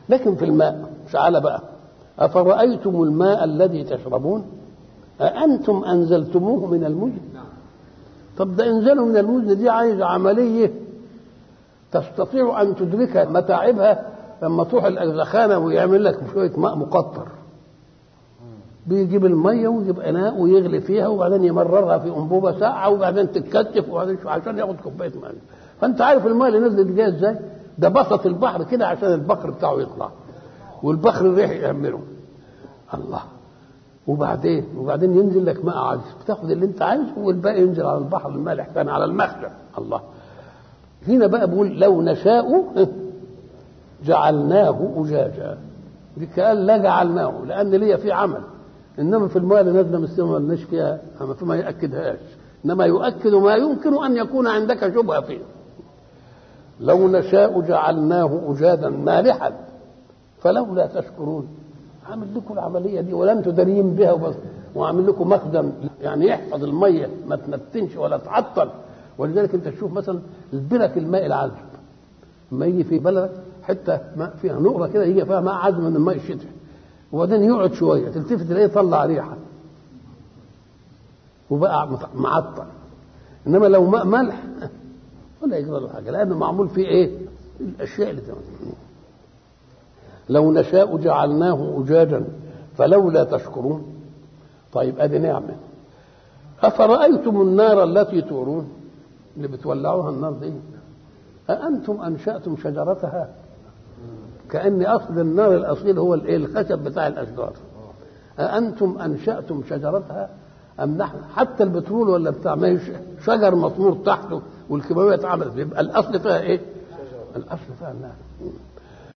لكن في الماء تعالى بقى أفرأيتم الماء الذي تشربون أأنتم أنزلتموه من المزن طب ده انزلوا من المزن دي عايز عملية تستطيع أن تدرك متاعبها لما تروح الأغزخانة ويعمل لك شوية ماء مقطر بيجيب المية ويجيب إناء ويغلي فيها وبعدين يمررها في أنبوبة ساعة وبعدين تتكتف وبعدين شو عشان ياخد كوباية ماء فأنت عارف الماء اللي نزلت دي جاية إزاي؟ ده بسط البحر كده عشان البخر بتاعه يطلع والبخر الريح يعمله الله وبعدين وبعدين ينزل لك ماء عذب بتاخد اللي انت عايزه والباقي ينزل على البحر المالح كان على المخزن الله هنا بقى بقول لو نشاء جعلناه أجاجا دي كأن لا جعلناه لأن ليا في عمل إنما في الماء اللي نازلة من السماء مالناش فيها أما فيما يأكدهاش إنما يؤكد ما يمكن أن يكون عندك شبهة فيه لو نشاء جعلناه أجادا مالحا فلولا تشكرون عامل لكم العملية دي ولم تدرين بها وبس وعامل لكم مخزن يعني يحفظ المية ما تنتنش ولا تعطل ولذلك انت تشوف مثلا البرك الماء العذب لما يجي في بلد حته ماء فيها نقره كده يجي فيها ماء عذب من الماء الشتوي وبعدين يقعد شويه تلتفت تلاقيه طلع ريحه وبقى معطل انما لو ماء ملح ولا يجرى له حاجه لانه معمول فيه ايه؟ الاشياء اللي تمام. لو نشاء جعلناه أجاجا فلولا تشكرون طيب ادي نعمه افرايتم النار التي تورون اللي بتولعوها النار دي أأنتم أنشأتم شجرتها كأن أصل النار الأصيل هو الإيه الخشب بتاع الأشجار أأنتم أنشأتم شجرتها أم نحن حتى البترول ولا بتاع ما شجر مطمور تحته والكيماويات اتعملت يبقى الأصل فيها إيه؟ الأصل فيها النار